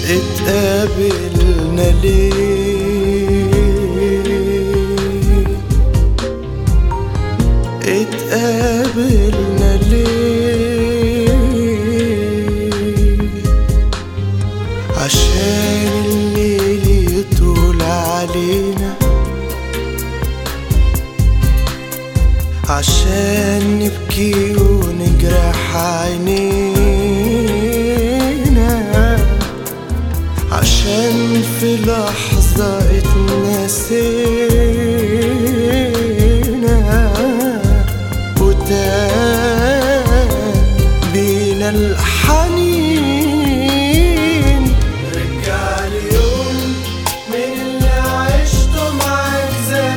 اتقابلنا ليه اتقابلنا ليه عشان الليل يطول علينا عشان نبكي ونجرح عينينا عشان في لحظة اتنسينا وتاه بينا الحنين رجع لي يوم من اللي عشته معاك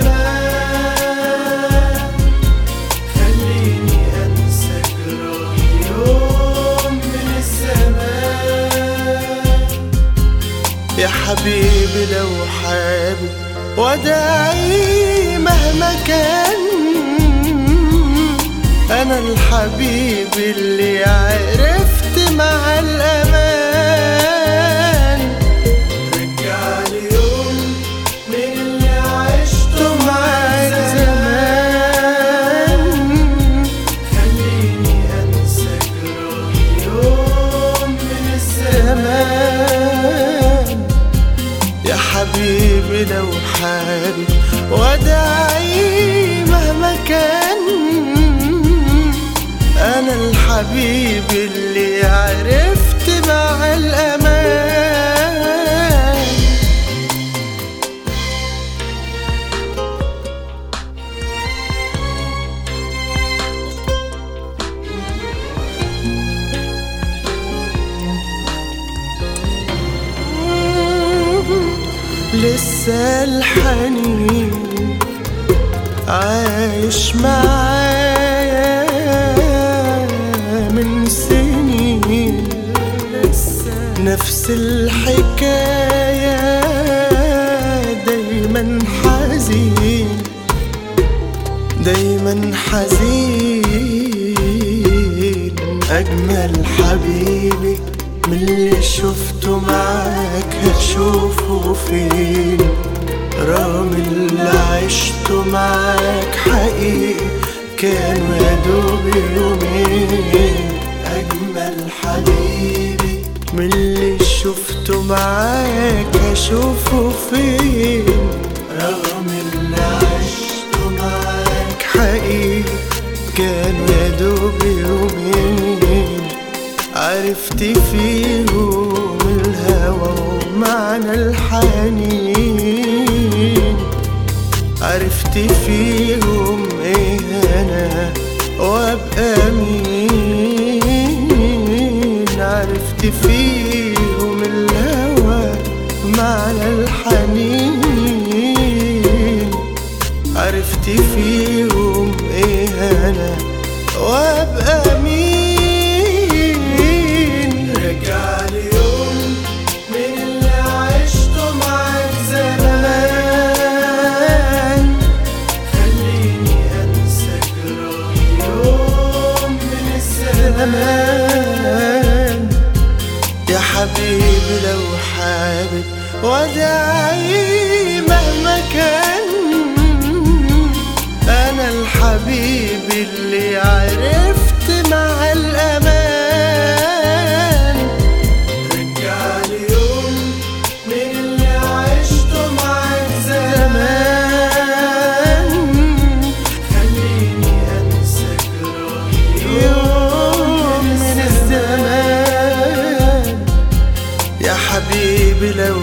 زمان خليني انسى جراح يوم من الزمان يا حبيبي لو حابب وداعي مهما كان انا الحبيب اللي عرفت مع الامان رجعلي يوم من اللي عشته معاك زمان خليني انسى جراح يوم من الزمان يا حبيبي لو حابب وداعي مهما كان انا الحبيب اللي عرفت مع الامان لسه الحنين عايش معايا من سنين نفس الحكاية دايما حزين دايما حزين أجمل حبيبي من اللي شفته معاك هشوفه فين رغم اللي عشته معاك حقيقي كانوا يا دوب يومين أجمل حبيبي من اللي شفته معاك هشوفه فين رغم اللي عشته معاك حقيقي كانوا يا دوب يومين عرفت فيهم الهوى ومعنى الحنين عرفت فيهم ايه انا وابقى مين عرفت فيهم الهوى معنى الحنين عرفت فيهم ايه انا وابقى مين رجعلي يوم من اللي عشته معاك زمان خليني انسى جراح يوم من الزمان يا حبيبي لو حابب وداعي مهما كان انا الحبيب اللي عرفت مع الامان رجعلي يوم من اللي عشته معاك زمان خليني انسى جراح يوم من الزمان يا حبيبي لو